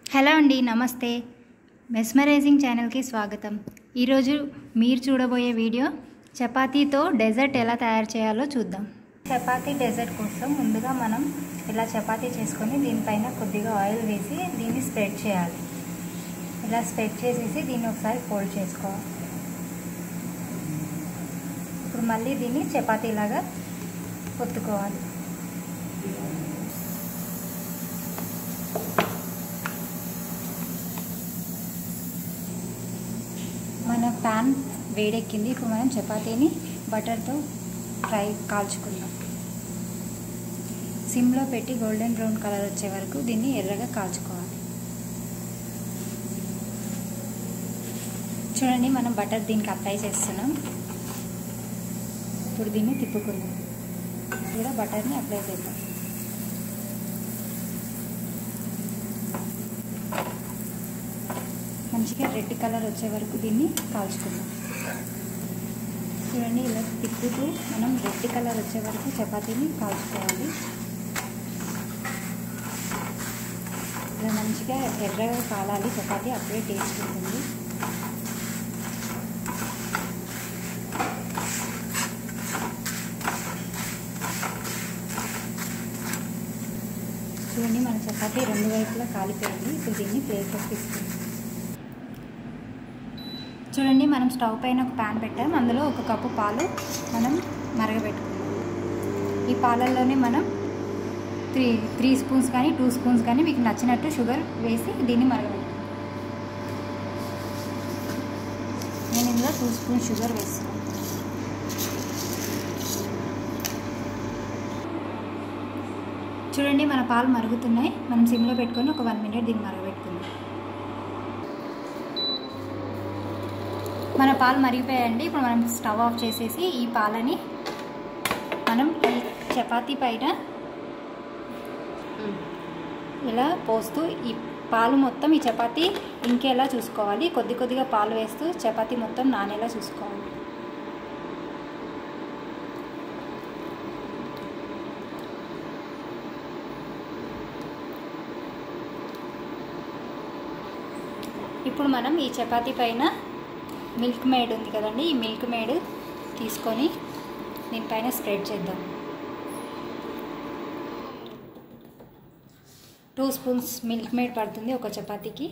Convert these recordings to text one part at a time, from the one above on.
hello అండి నమస్తే mesmerising ఛానల్కి స్వాగతం ఈరోజు మీరు చూడబోయే వీడియో చపాతీతో డెజర్ట్ ఎలా తయారు చేయాలో చూద్దాం చపాతీ డెజర్ట్ కోసం ముందుగా మనం ఇలా చపాతీ చేసుకొని దీనిపైన కొద్దిగా ఆయిల్ వేసి దీన్ని స్ప్రెడ్ చేయాలి ఇలా స్ప్రెడ్ చేసేసి దీన్ని ఒకసారి ఫోల్డ్ చేసుకోవాలి ఇప్పుడు మళ్ళీ దీన్ని చపాతీలాగా ఒత్తుకోవాలి మన ప్యాన్ వేడెక్కింది ఇప్పుడు మనం చపాతీని బటర్తో ఫ్రై కాల్చుకుందాం సిమ్లో పెట్టి గోల్డెన్ బ్రౌన్ కలర్ వచ్చే వరకు దీన్ని ఎర్రగా కాల్చుకోవాలి చూడండి మనం బటర్ దీనికి అప్లై చేస్తున్నాం ఇప్పుడు దీన్ని తిప్పుకుందాం కూడా బటర్ని అప్లై చేద్దాం మంచిగా రెడ్ కలర్ వచ్చే వరకు దీన్ని కాల్చుకుందాం చూడండి ఇలా తిప్పుతూ మనం రెడ్ కలర్ వచ్చే వరకు చపాతీని కాల్చుకోవాలి ఇలా మంచిగా ఎర్రగా కాలాలి చపాతీ అప్పుడే టేస్ట్ ఉంటుంది చూడండి మన చపాతీ రెండు వైపులా కాలిపోయింది ఇప్పుడు దీన్ని ప్లేట్లోకి తీసుకుందాం చూడండి మనం స్టవ్ పైన ఒక ప్యాన్ పెట్టాం అందులో ఒక కప్పు పాలు మనం మరగబెట్టుకున్నాం ఈ పాలల్లోనే మనం త్రీ త్రీ స్పూన్స్ కానీ టూ స్పూన్స్ కానీ మీకు నచ్చినట్టు షుగర్ వేసి దీన్ని మరగబెట్టాను నేను ఇందులో టూ స్పూన్స్ షుగర్ వేస్తాను చూడండి మన పాలు మరుగుతున్నాయి మనం సిమ్లో పెట్టుకొని ఒక వన్ మినిట్ దీన్ని మరగబెట్టుకుందాం మన పాలు మరిగిపోయాయండి ఇప్పుడు మనం స్టవ్ ఆఫ్ చేసేసి ఈ పాలని మనం ఈ చపాతీ పైన ఇలా పోస్తూ ఈ పాలు మొత్తం ఈ చపాతీ ఇంకేలా చూసుకోవాలి కొద్ది కొద్దిగా పాలు వేస్తూ చపాతీ మొత్తం నానేలా చూసుకోవాలి ఇప్పుడు మనం ఈ చపాతీ పైన మిల్క్ మేడ్ ఉంది కదండి ఈ మిల్క్ మేడ్ తీసుకొని దీనిపైన స్ప్రెడ్ చేద్దాం టూ స్పూన్స్ మిల్క్ మేడ్ పడుతుంది ఒక చపాతీకి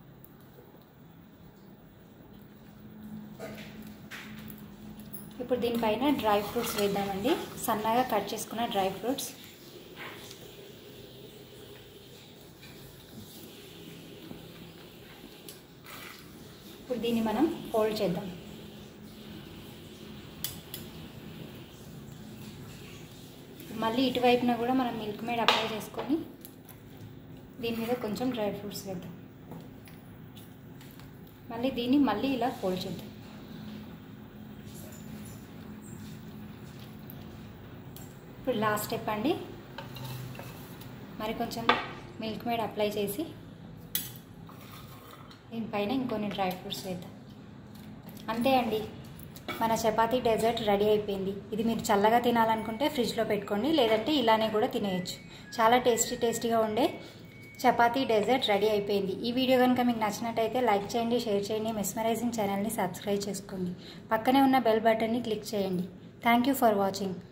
ఇప్పుడు దీనిపైన డ్రై ఫ్రూట్స్ వేద్దామండి సన్నగా కట్ చేసుకున్న డ్రై ఫ్రూట్స్ ఇప్పుడు దీన్ని మనం ఫోల్డ్ చేద్దాం మళ్ళీ ఇటువైపున కూడా మనం మిల్క్ మేడ్ అప్లై చేసుకొని దీని మీద కొంచెం డ్రై ఫ్రూట్స్ వేద్దాం మళ్ళీ దీన్ని మళ్ళీ ఇలా ఫోల్డ్ చేద్దాం ఇప్పుడు లాస్ట్ స్టెప్ అండి మరి కొంచెం మిల్క్ మేడ్ అప్లై చేసి దీనిపైన ఇంకొన్ని డ్రై ఫ్రూట్స్ వేద్దాం అంతే అండి మన చపాతీ డెజర్ట్ రెడీ అయిపోయింది ఇది మీరు చల్లగా తినాలనుకుంటే ఫ్రిడ్జ్లో పెట్టుకోండి లేదంటే ఇలానే కూడా తినేయచ్చు చాలా టేస్టీ టేస్టీగా ఉండే చపాతీ డెజర్ట్ రెడీ అయిపోయింది ఈ వీడియో కనుక మీకు నచ్చినట్టయితే లైక్ చేయండి షేర్ చేయండి మెస్మరైజింగ్ ఛానల్ని సబ్స్క్రైబ్ చేసుకోండి పక్కనే ఉన్న బెల్ బటన్ని క్లిక్ చేయండి థ్యాంక్ యూ ఫర్ వాచింగ్